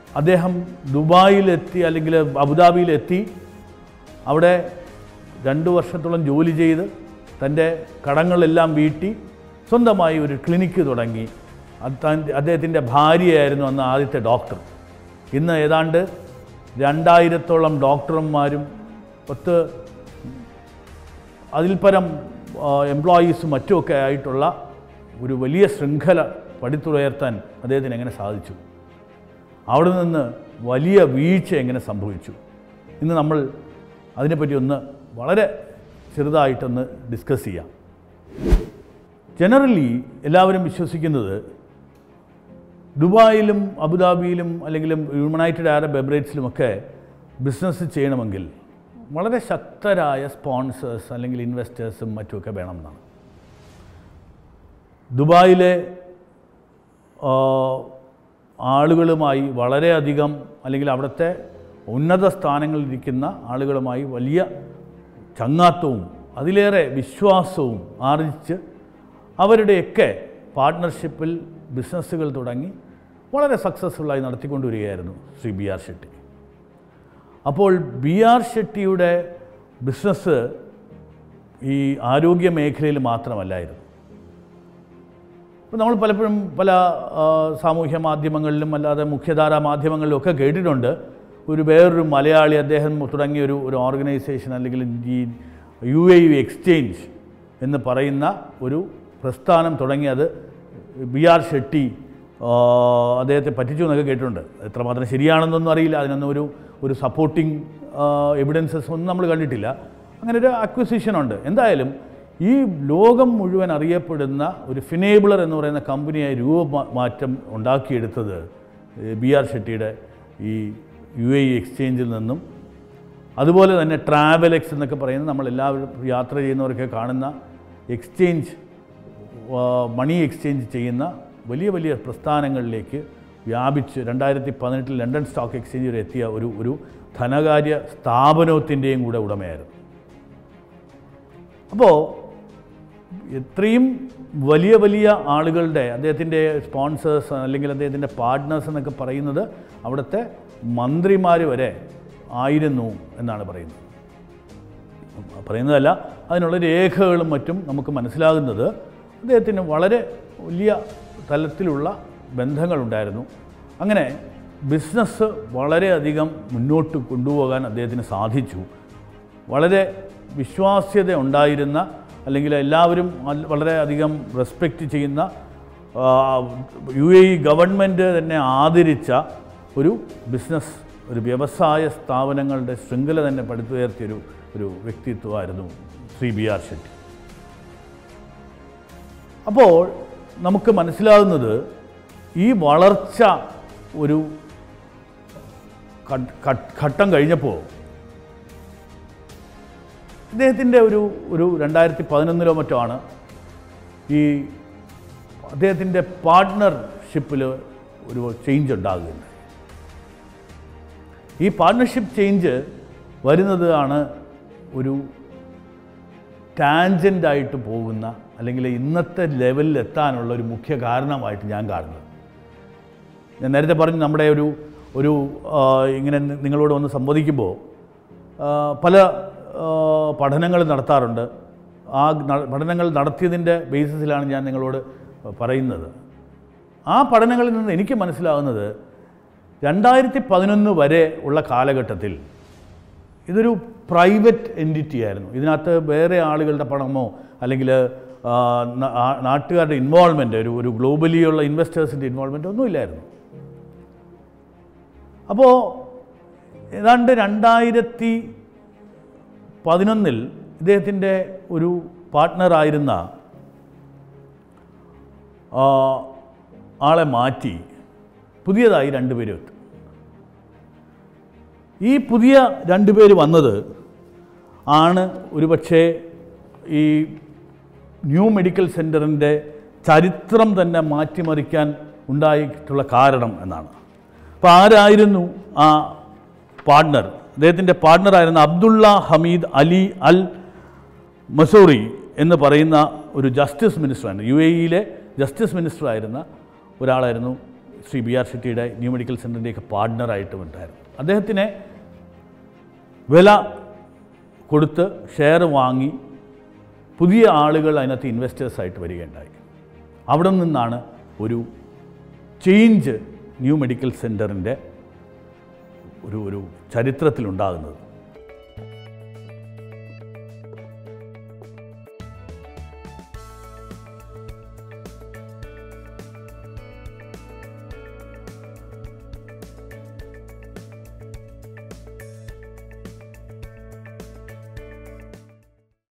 അദ്ദേഹം ദുബായിലെത്തി അല്ലെങ്കിൽ അബുദാബിയിലെത്തി അവിടെ രണ്ട് വർഷത്തോളം ജോലി ചെയ്ത് തൻ്റെ കടങ്ങളെല്ലാം വീട്ടി സ്വന്തമായി ഒരു ക്ലിനിക്ക് തുടങ്ങി അത് താൻ- അദ്ദേഹത്തിൻ്റെ ഭാര്യയായിരുന്നു അന്ന് ആദ്യത്തെ ഡോക്ടർ ഇന്ന് ഏതാണ്ട് രണ്ടായിരത്തോളം ഡോക്ടർമാരും പത്ത് അതിൽ പരം എംപ്ലോയീസും മറ്റുമൊക്കെ ആയിട്ടുള്ള ഒരു വലിയ ശൃംഖല പടുത്തുയർത്താൻ അദ്ദേഹത്തിന് എങ്ങനെ സാധിച്ചു അവിടെ നിന്ന് വലിയ വീഴ്ച എങ്ങനെ സംഭവിച്ചു ഇന്ന് നമ്മൾ അതിനെപ്പറ്റി ഒന്ന് വളരെ ചെറുതായിട്ടൊന്ന് ഡിസ്കസ് ചെയ്യാം ജനറലി എല്ലാവരും വിശ്വസിക്കുന്നത് ദുബായിലും അബുദാബിയിലും അല്ലെങ്കിൽ യുണൈറ്റഡ് അറബ് എമിറേറ്റ്സിലുമൊക്കെ ബിസിനസ് ചെയ്യണമെങ്കിൽ വളരെ ശക്തരായ സ്പോൺസേഴ്സ് അല്ലെങ്കിൽ ഇൻവെസ്റ്റേഴ്സും മറ്റുമൊക്കെ വേണമെന്നാണ് ദുബായിലെ ആ, ആളുകളുമായി വളരെയധികം അല്ലെങ്കിൽ അവിടുത്തെ ഉന്നത സ്ഥാനങ്ങളിലിരിക്കുന്ന ആളുകളുമായി വലിയ ചങ്ങാത്തവും അതിലേറെ വിശ്വാസവും ആർജിച്ച് അവരുടെയൊക്കെ പാർട്ട്ണർഷിപ്പിൽ ബിസിനസ്സുകൾ തുടങ്ങി വളരെ സക്സസ്ഫുള്ളായി നടത്തിക്കൊണ്ടുവരികയായിരുന്നു ശ്രീ ബി ആർ ഷെട്ടി അപ്പോൾ ബി ആർ ഷെട്ടിയുടെ ബിസിനസ് ഈ ആരോഗ്യ മേഖലയിൽ മാത്രമല്ലായിരുന്നു ഇപ്പോൾ നമ്മൾ പലപ്പോഴും പല ആ, സാമൂഹ്യ മാധ്യമങ്ങളിലും അല്ലാതെ മുഖ്യധാരാ മാധ്യമങ്ങളിലും ഒക്കെ കേട്ടിട്ടുണ്ട് ഒരു വേറൊരു മലയാളി അദ്ദേഹം തുടങ്ങിയ ഒരു ഒരു ഓർഗനൈസേഷൻ അല്ലെങ്കിൽ ഈ യു എ യു എക്സ്ചേഞ്ച് എന്ന് പറയുന്ന ഒരു പ്രസ്ഥാനം തുടങ്ങിയത് ബി ആർ ഷെട്ടി ആ, അദ്ദേഹത്തെ പറ്റിച്ചു എന്നൊക്കെ കേട്ടിട്ടുണ്ട് എത്രമാത്രം ശരിയാണെന്നൊന്നും അറിയില്ല അതിനൊന്നും ഒരു ഒരു സപ്പോർട്ടിങ് എവിഡൻസസ് ഒന്നും നമ്മൾ കണ്ടിട്ടില്ല അങ്ങനെ ഒരു അക്വിസിഷൻ ഉണ്ട് എന്തായാലും ഈ ലോകം മുഴുവൻ അറിയപ്പെടുന്ന ഒരു ഫിനേബിളർ എന്ന് പറയുന്ന കമ്പനിയായി രൂപമാറ്റം ഉണ്ടാക്കിയെടുത്തത് ബി ആർ ഷെട്ടിയുടെ ഈ യു എ എക്സ്ചേഞ്ചിൽ നിന്നും അതുപോലെ തന്നെ ട്രാവലെക്സ് എന്നൊക്കെ പറയുന്ന നമ്മളെല്ലാവരും യാത്ര ചെയ്യുന്നവരൊക്കെ കാണുന്ന എക്സ്ചേഞ്ച് മണി എക്സ്ചേഞ്ച് ചെയ്യുന്ന വലിയ വലിയ പ്രസ്ഥാനങ്ങളിലേക്ക് വ്യാപിച്ച് രണ്ടായിരത്തി പതിനെട്ടിൽ ലണ്ടൻ സ്റ്റോക്ക് എക്സ്ചേഞ്ച് വരെ എത്തിയ ഒരു ഒരു ധനകാര്യ സ്ഥാപനത്തിൻ്റെയും കൂടെ ഉടമയായിരുന്നു അപ്പോൾ എത്രയും വലിയ വലിയ ആളുകളുടെ അദ്ദേഹത്തിൻ്റെ സ്പോൺസേഴ്സ് അല്ലെങ്കിൽ അദ്ദേഹത്തിൻ്റെ പാർട്ട്നേഴ്സ് എന്നൊക്കെ പറയുന്നത് അവിടുത്തെ മന്ത്രിമാർ വരെ ആയിരുന്നു എന്നാണ് പറയുന്നത് പറയുന്നതല്ല അതിനുള്ള രേഖകളും മറ്റും നമുക്ക് മനസ്സിലാകുന്നത് അദ്ദേഹത്തിന് വളരെ വലിയ തലത്തിലുള്ള ബന്ധങ്ങളുണ്ടായിരുന്നു അങ്ങനെ ബിസിനസ് വളരെയധികം മുന്നോട്ട് കൊണ്ടുപോകാൻ അദ്ദേഹത്തിന് സാധിച്ചു വളരെ വിശ്വാസ്യത ഉണ്ടായിരുന്ന അല്ലെങ്കിൽ എല്ലാവരും അൽ- വളരെയധികം റെസ്പെക്റ്റ് ചെയ്യുന്ന ആ, യു എ ഇ ഗവൺമെൻറ് തന്നെ ആദരിച്ച ഒരു ബിസിനസ് ഒരു വ്യവസായ സ്ഥാപനങ്ങളുടെ ശൃംഖല തന്നെ പടുത്തുയർത്തിയൊരു ഒരു വ്യക്തിത്വമായിരുന്നു ശ്രീ ബി ആർ ഷെട്ടി അപ്പോൾ നമുക്ക് മനസ്സിലാകുന്നത് ഈ വളർച്ച ഒരു ഘട്ട- ഘട്ട- ഘട്ടം കഴിഞ്ഞപ്പോൾ അദ്ദേഹത്തിൻ്റെ ഒരു ഒരു രണ്ടായിരത്തി പതിനൊന്നിലോ മറ്റോ ആണ് ഈ അദ്ദേഹത്തിൻ്റെ പാർട്ട്ണർഷിപ്പിൽ ഒരു ചേഞ്ച് ഉണ്ടാകുകയുണ്ട് ഈ പാർട്ട്ണർഷിപ്പ് ചേഞ്ച് വരുന്നത് ആണ് ഒരു ടാൻജൻ്റായിട്ട് പോകുന്ന അല്ലെങ്കിൽ ഇന്നത്തെ ലെവലിൽ എത്താനുള്ള ഒരു മുഖ്യ കാരണമായിട്ട് ഞാൻ കാണുന്നത് ഞാൻ നേരത്തെ പറഞ്ഞു നമ്മുടെ ഒരു ഒരു ആ, ഇങ്ങനെ നി- നിങ്ങളോട് വന്ന് സംവദിക്കുമ്പോൾ ആ, പല ആ, പഠനങ്ങൾ നടത്താറുണ്ട് ആ ന- പഠനങ്ങൾ നടത്തിയതിൻ്റെ ബേസിസിലാണ് ഞാൻ നിങ്ങളോട് പറയുന്നത് ആ പഠനങ്ങളിൽ നിന്ന് എനിക്ക് മനസ്സിലാകുന്നത് രണ്ടായിരത്തി പതിനൊന്ന് വരെ ഉള്ള കാലഘട്ടത്തിൽ ഇതൊരു പ്രൈവറ്റ് എൻറ്റിറ്റി ആയിരുന്നു ഇതിനകത്ത് വേറെ ആളുകളുടെ പണമോ അല്ലെങ്കിൽ ആ, ന- ആ- നാട്ടുകാരുടെ ഇൻവോൾവ്മെൻറ്റ് ഒരു ഒരു ഗ്ലോബലിയുള്ള ഇൻവെസ്റ്റേഴ്സിൻ്റെ ഇൻവോൾവ്മെൻ്റ് ഒന്നും ഇല്ലായിരുന്നു അപ്പോൾ ഏതാണ്ട് രണ്ടായിരത്തി പതിനൊന്നിൽ ഇദ്ദേഹത്തിൻ്റെ ഒരു പാർട്ട്ണറായിരുന്ന ആ, ആളെ മാറ്റി പുതിയതായി രണ്ടുപേരും എത്തും ഈ പുതിയ രണ്ടുപേര് വന്നത് ആണ് ഒരുപക്ഷെ ഈ ന്യൂ മെഡിക്കൽ സെൻറ്ററിൻ്റെ ചരിത്രം തന്നെ മാറ്റിമറിക്കാൻ ഉണ്ടായിട്ടുള്ള കാരണം എന്നാണ് അപ്പോൾ ആരായിരുന്നു ആ പാർട്ട്ണർ അദ്ദേഹത്തിൻ്റെ പാർട്ട്ണറായിരുന്ന അബ്ദുള്ള ഹമീദ് അലി അൽ മസൂറി എന്ന് പറയുന്ന ഒരു ജസ്റ്റിസ് മിനിസ്റ്ററായിരുന്നു യു എ ഇയിലെ ജസ്റ്റിസ് മിനിസ്റ്ററായിരുന്ന ഒരാളായിരുന്നു ശ്രീ ബി ആർ ഷെട്ടിയുടെ ന്യൂ മെഡിക്കൽ സെൻ്ററിൻ്റെയൊക്കെ പാർട്ട്ണറായിട്ടും ഉണ്ടായിരുന്നു അദ്ദേഹത്തിനെ വില കൊടുത്ത് ഷെയർ വാങ്ങി പുതിയ ആളുകൾ അതിനകത്ത് ഇൻവെസ്റ്റേഴ്സായിട്ട് വരികയുണ്ടായി അവിടെ നിന്നാണ് ഒരു ചേഞ്ച് ന്യൂ മെഡിക്കൽ സെൻറ്ററിൻ്റെ ഒരു ഒരു ചരിത്രത്തിലുണ്ടാകുന്നത്